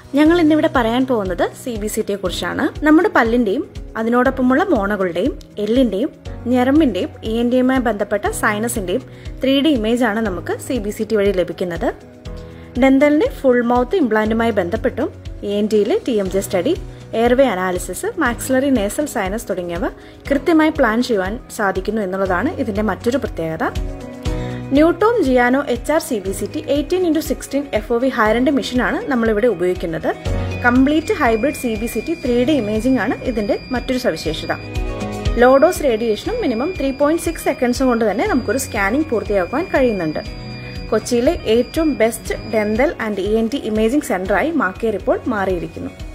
ഞങ്ങൾ ഇന്നിവിടെ പറയാൻ പോകുന്നത് സി ബി സി ടിയെ കുറിച്ചാണ് നമ്മുടെ പല്ലിന്റെയും അതിനോടൊപ്പമുള്ള മോണകളുടെയും എല്ലിന്റെയും ഞരമ്പിന്റെയും ഇ എൻ ഡിയുമായി ബന്ധപ്പെട്ട സൈനസിന്റെയും ത്രീ ഡി ഇമേജ് ആണ് നമുക്ക് സി ബി സി ടി വഴി ലഭിക്കുന്നത് ഡെന്തലിന്റെ ഫുൾ മൗത്ത് ഇംപ്ലാന്റുമായി ബന്ധപ്പെട്ടും ഇ എൻ ഡിയിലെ T M J study airway analysis maxillary nasal sinus തുടങ്ങിയവ കൃത്യമായി പ്ലാൻ ചെയ്യുവാൻ സാധിക്കുന്നു എന്നുള്ളതാണ് ഇതിന്റെ മറ്റൊരു പ്രത്യേകത NewTom Giano H R C B C T eighteen into sixteen F O V ഹയറിന്റെ മെഷീനാണ് നമ്മളിവിടെ ഉപയോഗിക്കുന്നത് complete hybrid C B C T three D imaging ആണ് ഇതിന്റെ മറ്റൊരു സവിശേഷത ലോഡോസ് റേഡിയേഷനും minimum three point six seconds കൊണ്ട് തന്നെ നമുക്കൊരു സ്കാനിംഗ് പൂർത്തിയാക്കുവാൻ കഴിയുന്നുണ്ട് കൊച്ചിയിലെ ഏറ്റവും best dental and E N T imaging സെന്ററായി മാക്കേർ ഇപ്പോൾ മാറിയിരിക്കുന്നു